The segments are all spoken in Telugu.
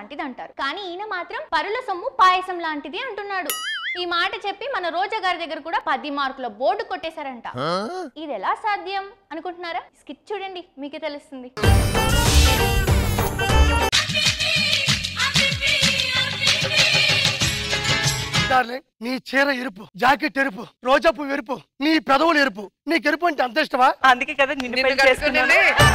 లాంటిది అంటారు కానీ ఈయన మాత్రం పరుల సొమ్ము పాయసం లాంటిది అంటున్నాడు ఈ మాట చెప్పి మన రోజా గారి దగ్గర కూడా పది మార్కుల బోర్డు కొట్టేశారంట ఇది ఎలా సాధ్యం అనుకుంటున్నారా స్కిట్ చూడండి మీకే తెలుస్తుంది డార్లింగ్ నీ చీర ఎరుపు జాకెట్ ఎరుపు రోజాపు ఎరుపు నీ పెదవులు ఎరుపు నీకు ఎరుపు అంటే అంత ఇష్టమా అందుకే కదా నిన్ను పెళ్లి చేసుకున్నాను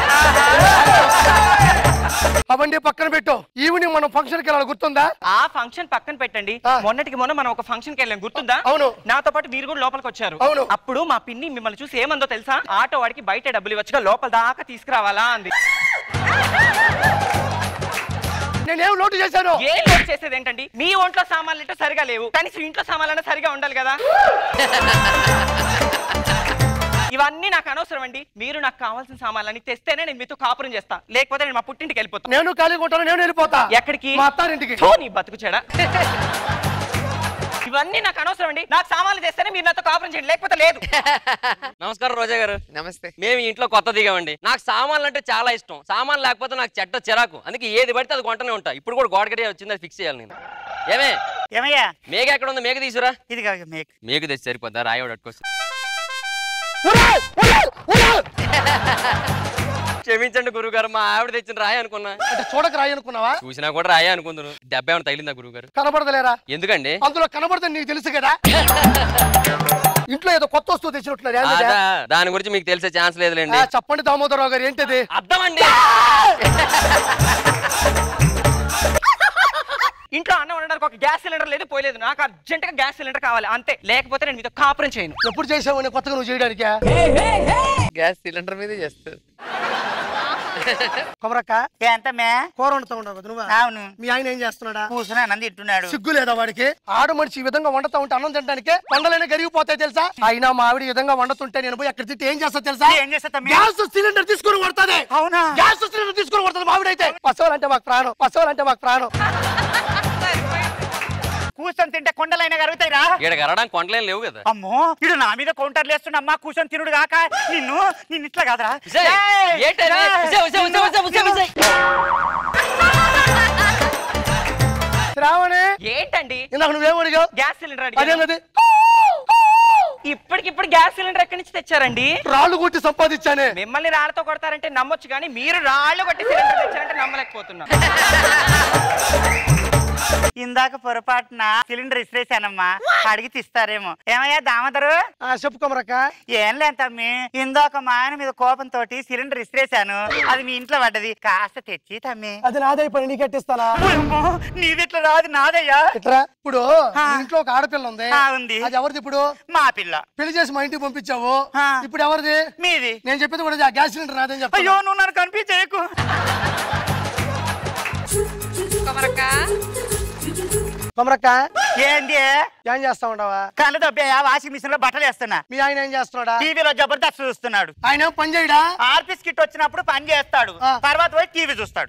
అవన్నీ పక్కన పెట్టు ఈవినింగ్ మనం ఫంక్షన్కి వెళ్ళాలి గుర్తుందా ఆ ఫంక్షన్ పక్కన పెట్టండి ఆ. మొన్నటికి మొన్న మనం ఒక ఫంక్షన్ కి వెళ్ళాం గుర్తుందా అవును. నాతో పాటు మీరు కూడా లోపలికి వచ్చారు అవును. అప్పుడు మా పిన్ని మిమ్మల్ని చూసి ఏమందో తెలుసా ఆటో వాడికి బయట డబ్బులు ఇవ్వచ్చుగా లోపల దాకా తీసుకురావాలా అంది నేనేం లోటు చేశాను ఏం లోడ్ చేసేది ఏంటండి మీ ఒంట్లో సామాన్లు అంటే సరిగా లేవు కనీసం ఇంట్లో సామాన్లు సరిగా ఉండాలి కదా ఇవన్నీ నాకు అనవసరం అండి మీరు నాకు కావాల్సిన సామాన్లన్నీ తెస్తేనే నేను మీతో కాపురం చేస్తా లేకపోతే నేను మా పుట్టింటికి వెళ్ళిపోతాను నేను ఖాళీగా ఉంటాను నేను వెళ్ళిపోతా ఎక్కడికి మా అత్తారింటికి థూ, నీ బతుకు చెడ ఇవన్నీ నాకు అనవసరం అండి నాకు సామాన్లు తెస్తేనే మీరు నాతో కాపురం చేయండి లేకపోతే లేదు నమస్కారం రోజా గారు నమస్తే మేము ఈ ఇంట్లో కొత్త దిగామండి నాకు సామాన్లు అంటే చాలా ఇష్టం సామాన్లు లేకపోతే నాకు చెడ్డ చిరాకు అందుకే ఏది పడితే అది కొంటనే ఉంటా ఇప్పుడు కూడా గోడ గడియ వచ్చింది అది ఫిక్స్ చేయాలి నేను ఏమే ఏమయ్యా మేక ఎక్కడ ఉంది మేక తీసురా ఇది కాదు మేక్ మేకు తెచ్చి సరిపోద్దా రాయవాడు అట్టుకోసం క్షమించండి గురుగారు మా ఆవిడ తెచ్చిన రాయి అనుకున్నా అంటే చూడక రాయి అనుకున్నావా చూసినా కూడా రాయి అనుకుందును దెబ్బ ఏమైనా తగిలిందా గురుగారు కనబడదలేరా ఎందుకండి అందులో కనబడదని నీకు తెలుసు కదా ఇంట్లో ఏదో కొత్త వస్తువు తెచ్చినట్టున్నారు ఏంటది? అదా, దాని గురించి మీకు తెలిసే ఛాన్స్ లేదులేండి ఆ, చెప్పండి దామోదరరావు గారు ఏంటది అర్థమండి ఇంట్లో అన్నం ఉండడానికి ఒక గ్యాస్ సిలిండర్ లేదు పోయలేదు నాకు అర్జెంట్ గా గ్యాస్ సిలిండర్ కావాలి అంతే లేకపోతే నేను మీతో కాపురం చేయను ఎప్పుడు చేసావు నేను కొత్తగా నువ్వు చేయడానికి గ్యాస్ సిలిండర్ మీదే చేస్తారు కొమరక్క ఎంత మే కూర వండుతూ ఉండవు కదా నువ్వు అవును మీ ఆయన ఏం చేస్తున్నాడా కూర్చుని అన్నం తింటున్నాడు సిగ్గు లేదా వాడికి ఆడు మనిషి ఈ విధంగా వండుతా ఉంటే అన్నం తినడానికి పండలైనా గరిగిపోతాయి తెలుసా అయినా మా ఆవిడ ఈ విధంగా వండుతుంటే నేను పోయి అక్కడ తిట్టి ఏం చేస్తా తెలుసా ఏం చేస్తా తమ్మి? గ్యాస్ సిలిండర్ తీసుకుని కొడుతుంది అవునా? గ్యాస్ సిలిండర్ తీసుకుని కొడుతుంది మా ఆవిడైతే పశువులంటే మాకు ప్రాణం పశువులంటే మాకు ప్రాణం కూర్చొని తింటే కొండలైనా కరుగుతాయిరా ఇక్కడ కరడానికి కొండలేం లేవు కదా అమ్మో ఇడు నా మీద కౌంటర్లు వేస్తున్నమ్మా కూర్చొని తినుడు కాక నిన్ను నిన్ను ఇట్లా కాదురా ఉసేయ్, ఏయ్! ఏంటది? ఏయ్! ఉసేయ్, ఉసేయ్, ఉసేయ్, ఉసేయ్, ఉసేయ్, ఉసేయ్. శ్రావణి ఏంటండి ఇందాక నువ్వేం అడిగావు గ్యాస్ సిలిండర్ అడిగాను. అదేనది ఇప్పటికిప్పుడు గ్యాస్ సిలిండర్ ఎక్కడి నుంచి తెచ్చారండి రాళ్ళు కొట్టి సంపాదించానే మిమ్మల్ని రాళ్లతో కొడతారంటే నమ్మొచ్చు కానీ మీరు రాళ్ళు కొట్టి సిలిండర్ తెచ్చారంటే నమ్మలేకపోతున్నా ఇందాక పొరపాటున సిలిండర్ ఇసిరేసానమ్మా అడిగి తీస్తారేమో ఏమయ్యా దామదరు ఆ, చెప్పు కొమరక్క ఏం లేదు తమ్మి ఇందాక మా ఆయన మీద కోపంతో సిలిండర్ ఇసిరేసాను అది మీ ఇంట్లో పడ్డది కాస్త తెచ్చి తమ్మి అది నాదే పని నీకు ఎట్టిస్తానా అమ్మో, నీదిట్లా రాదు నాదయ్యా ఇట్రా ఇప్పుడు ఆ. మీ ఇంట్లో ఒక ఆడపిల్ల ఉంది ఆ, ఉంది. అది ఎవరిది ఇప్పుడు మా పిల్ల పెళ్లి చేసి మా ఇంటికి పంపించావు ఆ. ఇప్పుడు ఎవరిది మీది నేను చెప్పింది కూడా ఆ గ్యాస్ సిలిండర్ నాదని చెప్తా అయ్యో నువ్వు నన్ను కనిపించేయకు కొమరక్క ఏంది ఏం చేస్తా ఉండవా కళ్ళు దొబ్బయ్యా వాషింగ్ మిషన్ లో బట్టలు వేస్తున్నా మీ ఆయన ఏం చేస్తున్నాడా టీవీలో జబర్దస్త్ చూస్తున్నాడు ఆయన ఏం పని చేయడా ఆర్పిస్ కిట్ వచ్చినప్పుడు పని చేస్తాడు ఆ. తర్వాత పోయి టీవీ చూస్తాడు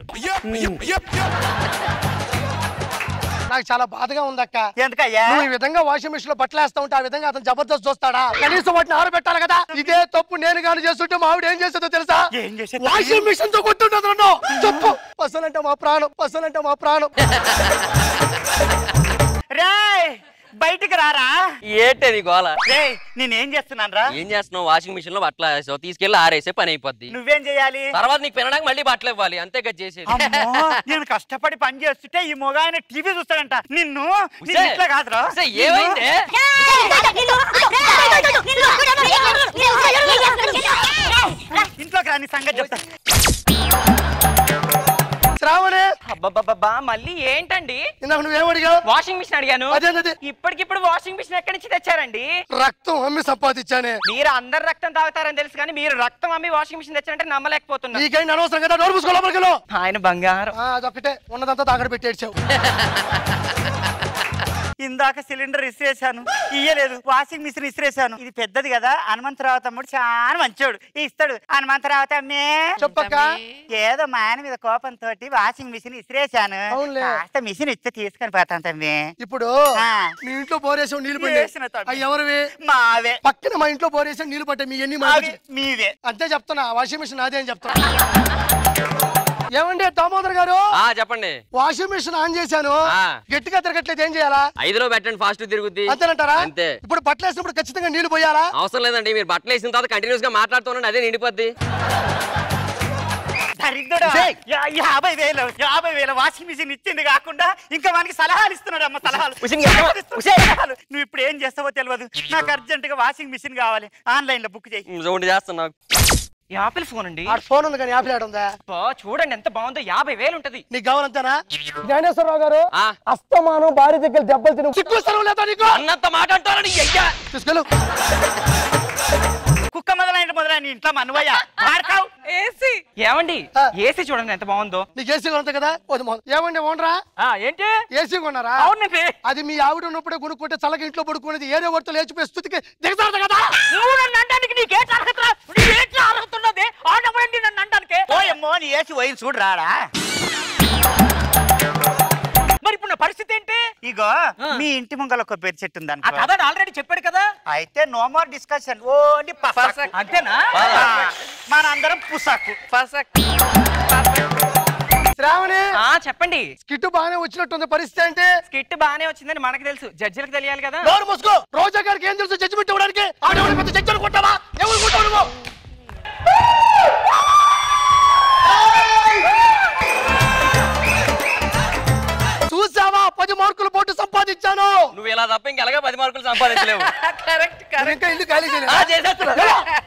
నాకు చాలా బాధగా ఉందక్క ఎందుకయ్యా నువ్వు ఈ విధంగా వాషింగ్ మిషన్ లో బట్టలు వేస్తా ఉంటే ఆ విధంగా అతను జబర్దస్త్ చూస్తాడా కనీసం వాటిని ఆరబెట్టాలి కదా ఇదే తప్పు నేను కానీ చేస్తుంటే మా ఆవిడ ఏం చేస్తుందో తెలుసా ఏం చేసేది? వాషింగ్ మిషన్ తో కొట్టుండదు నన్ను చెప్పు పశువులంటే మా ప్రాణం పశువులంటే మా ప్రాణం రేయ్ బయటికి రారా ఏంటది గోల రేయ్ నేనేం చేస్తున్నాను రా ఏం చేస్తున్నావు వాషింగ్ మిషన్ లో బట్టలు వేసావు తీసుకెళ్లి ఆరేసే పని అయిపోద్ది నువ్వేం చేయాలి తర్వాత నీకు పెనడానికి మళ్ళీ బట్టలు ఇవ్వాలి అంతే కదా చేసేది అమ్మో, నేను కష్టపడి పని చేస్తుంటే ఈ మొగ ఆయన టీవీ చూస్తాడంట నిన్ను నిన్ను ఉసేయ్, ఇట్లా కాదురా ఉసేయ్, ఏమైంది ఇంట్లోకి రాని సంగతి చెప్తా శ్రావణి అబ్బబ్బబ్బా మళ్ళీ ఏంటండి ఇందాక నువ్వేం అడిగావు వాషింగ్ మిషన్ అడిగాను అదేనది ఇప్పటికిప్పుడు వాషింగ్ మిషన్ ఎక్కడి నుంచి తెచ్చారండి రక్తం అమ్మి సంపాదించానే మీరు అందరు రక్తం తాగుతారని తెలుసు కానీ మీరు రక్తం అమ్మి వాషింగ్ మిషన్ తెచ్చారంటే నమ్మలేకపోతున్నా నీకైనా అనవసరం కదా నోరు మూసుకో లోపలికి వెళ్ళు. ఆయన బంగారం ఆ అదొక్కటే ఉన్నదంతా తాగడ పెట్టేడ్చావు ఇందాక సిలిండర్ ఇసిరేసాను ఇయ్యలేదు వాషింగ్ మిషన్ ఇసిరేసాను ఇది పెద్దది కదా హనుమంతరావు తమ్ముడు చాలా మంచోడు ఇస్తాడు హనుమంతరావు తమ్మే చెప్పక్క ఏదో మా ఆయన మీద కోపంతో వాషింగ్ మిషన్ ఇసిరేసాను అవునులే. కాస్త మిషన్ ఇస్తే తీసుకొని పోతాను తమ్మి ఇప్పుడు ఆ. మీ ఇంట్లో బోరేసావు నీళ్లు వేసిన పడి తమ్మి. అవి ఎవరివి మావే పక్కన మా ఇంట్లో బోరేసావు నీళ్లు పట్టాయి మీ ఎన్ని మా అవి మీవే అంతే చెప్తున్నా వాషింగ్ మిషన్ అదే అని చెప్తున్నా ఏమండి దామోదర్ గారు ఆ చెప్పండి వాషింగ్ మిషన్ ఆన్ చేశాను ఆ. గట్టిగా తిరగట్లేదు ఏం చేయాలా ఐదులో పెట్టండి ఫాస్ట్ తిరుగుద్ది అంతేనంటారా అంతే ఇప్పుడు బట్టలు వేసినప్పుడు ఖచ్చితంగా నీళ్లు పోయాలా అవసరం లేదండి మీరు బట్టలు వేసిన తర్వాత కంటిన్యూస్ గా మాట్లాడుతున్నాండి అదే నిండిపోద్ది దరిద్రుడా ఏయ్! యా- యాభై వేలు యాభై వేల వాషింగ్ మిషన్ ఇచ్చింది కాకుండా ఇంకా మనకి సలహాలు ఇస్తున్నాడు అమ్మ సలహాలు ఉసిరి, ఉసిరి, ఉసిరి. సలహాలు. నువ్వు ఇప్పుడు ఏం చేస్తావో తెలియదు నాకు అర్జెంట్ గా వాషింగ్ మిషన్ కావాలి ఆన్లైన్ లో బుక్ చేయి చూడండి చేస్తున్నా యాపిల్ ఫోన్ అండి ఆ ఫోన్ ఉంది కానీ యాప్ లేడు ఉందా అబ్బా, చూడండి ఎంత బాగుందో యాభై వేలు ఉంటది నీకు కావాలంతేనా జ్ఞానేశ్వరరావు గారు ఆ. అస్తమానం భార్య దగ్గర దెబ్బలు తిను సిగ్గు స్థలం లేదా నీకు అన్నంత మాట అంటారని అయ్యా తీసుకెళ్ళు కుక్క మొదలైన మొదలైన ఇంట్లో మనవయ్య వాడకావు ఏసీ ఏమండి ఆ. ఏసీ చూడండి ఎంత బాగుందో నీకు ఏసీ కొనంత కదా వద్దు మొ- ఏమండి ఓనరా ఏంటి ఏసీ కొన్నారా అవునండి అది మీ ఆవిడ ఉన్నప్పుడే కొనుక్కుంటే చల్లగా ఇంట్లో పడుకునేది ఏదో వర్తో లేచిపోయి స్థుతికి దిగజారదు కదా నువ్వు నన్ను అనడానికి నీకేంటి అర్హత నీకేంటి అర్హత ఉన్నది ఆడవండి నన్ను అనడానికి ఓయమ్మో నీ ఏసి పోయి చూడు రాడా మరి ఇప్పుడు నా పరిస్థితి ఏంటి ఇగో మీ ఇంటి ముంగల ఒక పేరు చెట్టు ఉంది ఆ అనుకో. కథ ఆల్రెడీ చెప్పాడు కదా అయితే నో మోర్ డిస్కషన్ ఓన్లీ పసాకు. అంతేనా ఆ, మనందరం పుసాకు పర్ఫెక్ట్ శ్రావణి ఆ చెప్పండి స్కిట్ బాగానే వచ్చినట్టుంది పరిస్థితి ఏంటి స్కిట్ బానే వచ్చిందని మనకు తెలుసు జడ్జిలకు తెలియాలి కదా నోరు మూసుకో రోజా గారికి ఏం తెలుసు జడ్జిమెంట్ ఇవ్వడానికి ఆడవాడి పెద్ద జడ్జి అనుకుంటావా ఎవరు అనుకుంటావు నువ్వు చూసావా పది మార్కులు పోటు సంపాదించాను నువ్వు ఇలా తప్ప ఇంకెలాగా పది మార్కులు సంపాదించలేవు కరెక్ట్ నేను ఇంకా ఇల్లు ఖాళీ చేయలేదు ఆ, చేసేస్తున్నా.